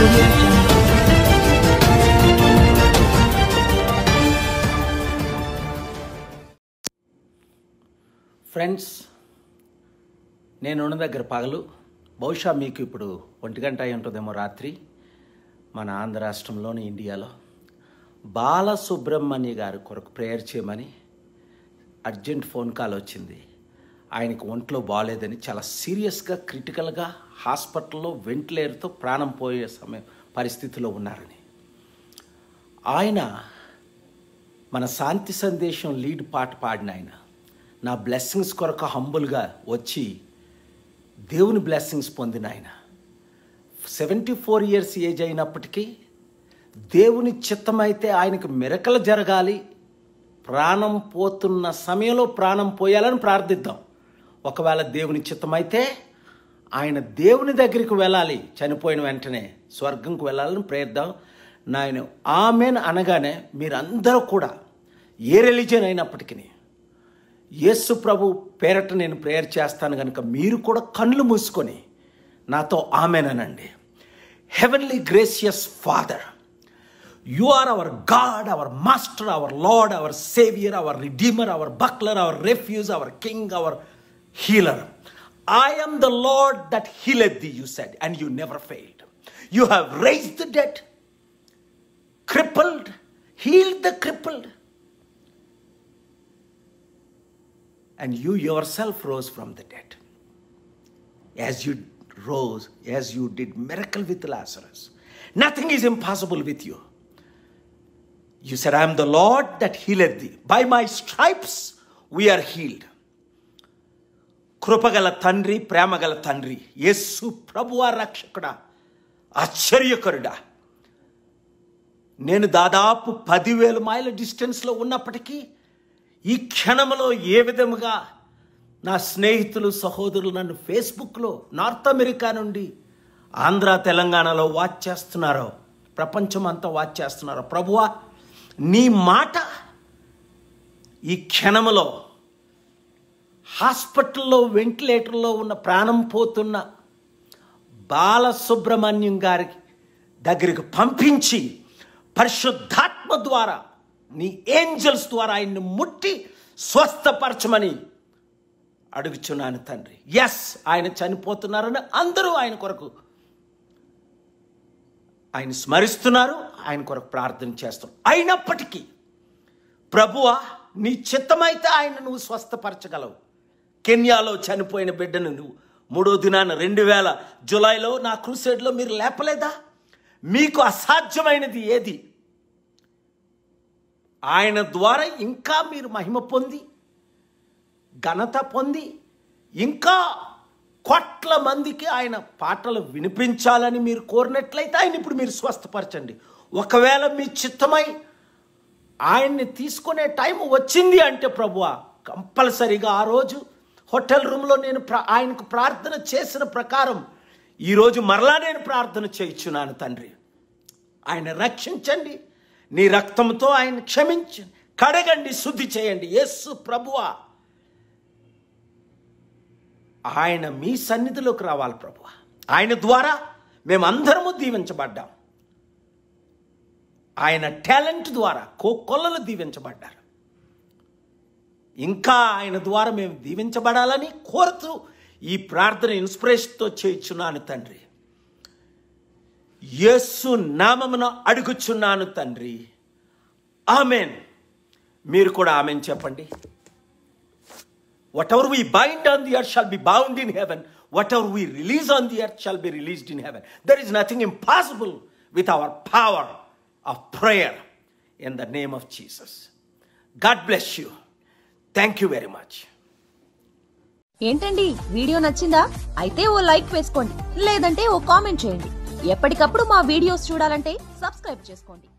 audio jungle. Friends నేనున్న దగ్గర పగలు బహుశా మీకు ఇప్పుడు ఒంటి గంట అయి ఉంటుందేమో రాత్రి మన ఆంధ్ర రాష్ట్రంలోని ఇండియాలో బాలసుబ్రహ్మణ్య గారి కొరకు ప్రేయర్ చేయమని అర్జెంట్ ఫోన్ కాల్ వచ్చింది ఆయనకు ఒంట్లో బాగాలేదని చాలా సీరియస్గా క్రిటికల్గా హాస్పిటల్లో వెంటిలేటర్తో ప్రాణం పోయే సమయం పరిస్థితిలో ఉన్నారని ఆయన మన శాంతి సందేశం లీడ్ పాట పాడిన ఆయన నా బ్లెస్సింగ్స్ కొరకు హంబుల్గా వచ్చి దేవుని బ్లెస్సింగ్స్ పొందిన ఆయన సెవెంటీ ఫోర్ ఇయర్స్ ఏజ్ అయినప్పటికీ దేవుని చిత్తమైతే ఆయనకు మిరకలు జరగాలి ప్రాణం పోతున్న సమయంలో ప్రాణం పోయాలని ప్రార్థిద్దాం ఒకవేళ దేవుని చిత్తమైతే ఆయన దేవుని దగ్గరికి వెళ్ళాలి చనిపోయిన వెంటనే స్వర్గంకు వెళ్ళాలని ప్రయత్నం నేను ఆమెన్ అనగానే మీరందరూ కూడా ఏ రిలీజన్ అయినప్పటికీ యేసు ప్రభు పేరట నేను ప్రేయర్ చేస్తాను కనుక మీరు కూడా కళ్ళు మూసుకొని నాతో ఆమెననండి heavenly gracious Father you are our God our master our Lord our saviour our redeemer our buckler our refuge our king our healer I am the Lord that healeth thee, you said, and you never failed. You have raised the dead, crippled, healed the crippled, and you yourself rose from the dead. As you rose, as you did miracle with Lazarus, nothing is impossible with you. You said, I am the Lord that healeth thee. By my stripes we are healed. కృపగల తండ్రి ప్రేమగల తండ్రి యేసు ప్రభువా రక్షకుడా ఆశ్చర్యకరుడా నేను దాదాపు పదివేల మైళ్ళ డిస్టెన్స్లో ఉన్నప్పటికీ ఈ క్షణంలో ఏ విధముగా నా స్నేహితులు సహోదరులు నన్ను ఫేస్బుక్లో నార్త్ అమెరికా నుండి ఆంధ్ర తెలంగాణలో వాచ్ చేస్తున్నారో ప్రపంచం అంతా వాచ్ చేస్తున్నారో ప్రభువా నీ మాట ఈ క్షణములో హాస్పిటల్లో వెంటిలేటర్లో ఉన్న ప్రాణం పోతున్న బాలసుబ్రహ్మణ్యం గారి దగ్గరికి పంపించి పరిశుద్ధాత్మ ద్వారా నీ ఏంజల్స్ ద్వారా ఆయన్ని ముట్టి స్వస్థపరచమని అడుగుచున్నాను తండ్రి ఎస్ ఆయన చనిపోతున్నారని అందరూ ఆయన కొరకు ఆయన స్మరిస్తున్నారు ఆయన కొరకు ప్రార్థన చేస్తున్నారు అయినప్పటికీ ప్రభువా నీ చిత్తమైతే ఆయన నువ్వు స్వస్థపరచగలవు కెన్యాలో చనిపోయిన బిడ్డను నువ్వు మూడో దినాన రెండు వేల జులైలో నా క్రూసేడ్లో మీరు లేపలేదా మీకు అసాధ్యమైనది ఏది ఆయన ద్వారా ఇంకా మీరు మహిమ పొంది ఘనత పొంది ఇంకా కోట్ల మందికి ఆయన పాటలు వినిపించాలని మీరు కోరినట్లయితే ఆయన ఇప్పుడు మీరు స్వస్థపరచండి ఒకవేళ మీ చిత్తమై ఆయన్ని తీసుకునే టైం వచ్చింది అంటే ప్రభువా కంపల్సరీగా ఆ రోజు హోటల్ రూమ్లో నేను ప్ర ఆయనకు ప్రార్థన చేసిన ప్రకారం ఈరోజు మరలా నేను ప్రార్థన చేయించున్నాను తండ్రి ఆయన రక్షించండి నీ రక్తంతో ఆయన క్షమించండి కడగండి శుద్ధి చేయండి యేసు ప్రభువా ఆయన మీ సన్నిధిలోకి రావాలి ప్రభువా ఆయన ద్వారా మేమందరము దీవించబడ్డాం ఆయన టాలెంట్ ద్వారా కోకొల్లలు దీవించబడ్డారు ఇంకా ఆయన ద్వారా మేము దీవించబడాలని కోరుతూ ఈ ప్రార్థన ఇన్స్పిరేషన్తో చేయించున్నాను తండ్రి యేసు నామమున అడుగుచున్నాను తండ్రి ఆమెన్ మీరు కూడా ఆమెన్ చెప్పండి whatever we bind on the earth shall be bound in heaven whatever we release on the earth shall be released in heaven there is nothing impossible with our power of prayer in the name of Jesus God bless you thank you very much ఏంటండి video నచ్చిందా అయితే ఓ like వేసుకోండి లేదంటే ఓ comment చేయండి ఎప్పటికప్పుడు మా videos చూడాలంటే subscribe చేసుకోండి